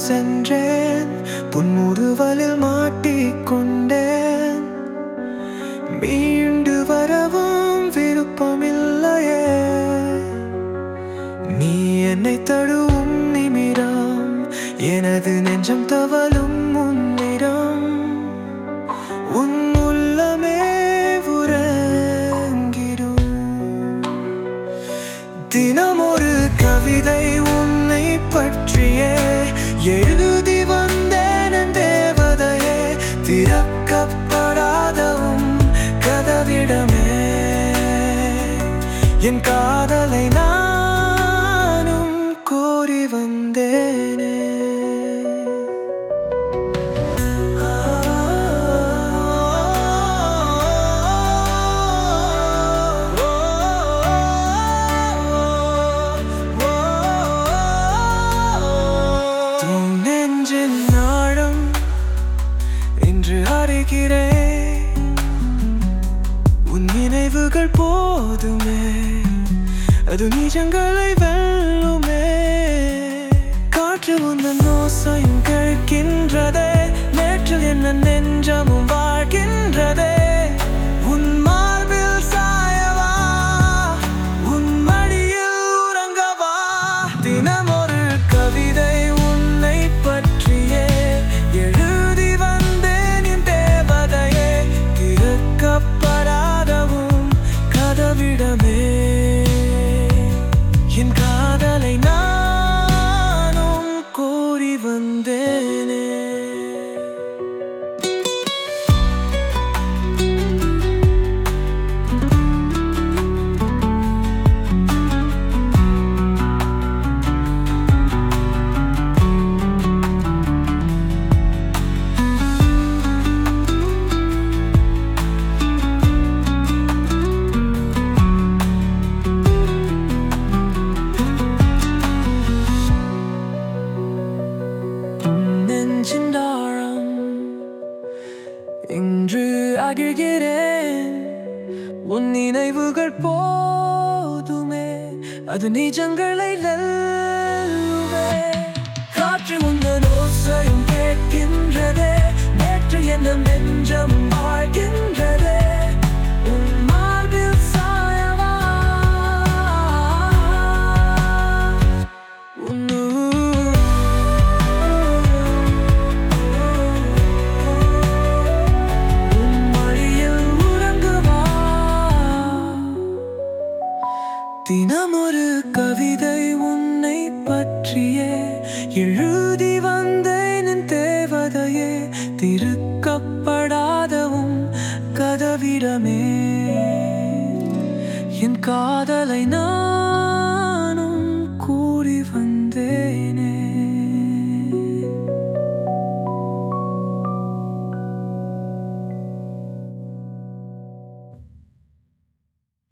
சென்றேன் புன்முறுவலில் மாட்டிக்கொண்டேன் மீண்டு வரவும் விருப்பமில்லையே நீ என்னை தழுவும் நிமிடம் எனது நெஞ்சம் தவழும் முன்னிடம் உன் உள்ளமே உறங்கிடும் தினம் ஒரு கவிதை உன்னை பற்றியே எழுதி வந்தேன் என் தேவதையே திறக்கப்படாதவும் கதவிடமே என் காதலை நானும் கோரி வந்தேனே உன் நெஞ்சின் நாடம் என்று அறிகிறேன் உன் நினைவுகள் போதுமே அது நிஜங்களை வெல்லுமே காற்று உந்தன் ஓசையும் கேட்கின்றதே நேற்று என்ன நெஞ்சமும் வாழ்கின்றதே உன் மார்பில் சாயவா உன் மடியில் உறங்கவா தினம் ஒரு கவிதை உன்னை பற்றியே எழுதி வந்தேன் என் தேவதையே திறக்கப்படாதவும் கதவிடமே என் காதலை நானும் கோரி வந்தேனே நெஞ்சின் தாழம் இன்று அகிழ்கிறேன் உன் நினைவுகள் போதுமே அது நிஜங்களை வெல்லுமே காற்று உந்தன் ஓசையும் கேட்கின்றதே நேற்று என்ன நெஞ்சம் வாழ்கின்றதே உன் மார்பில் சாயவா உன் மடியில் உறங்குவா தினமொரு கவிதை உன்னை பற்றியே எழுதி வந்தேன் என் தேவதையே திருக்கப்படாதவும் கதவிடமே என் காதலை நான்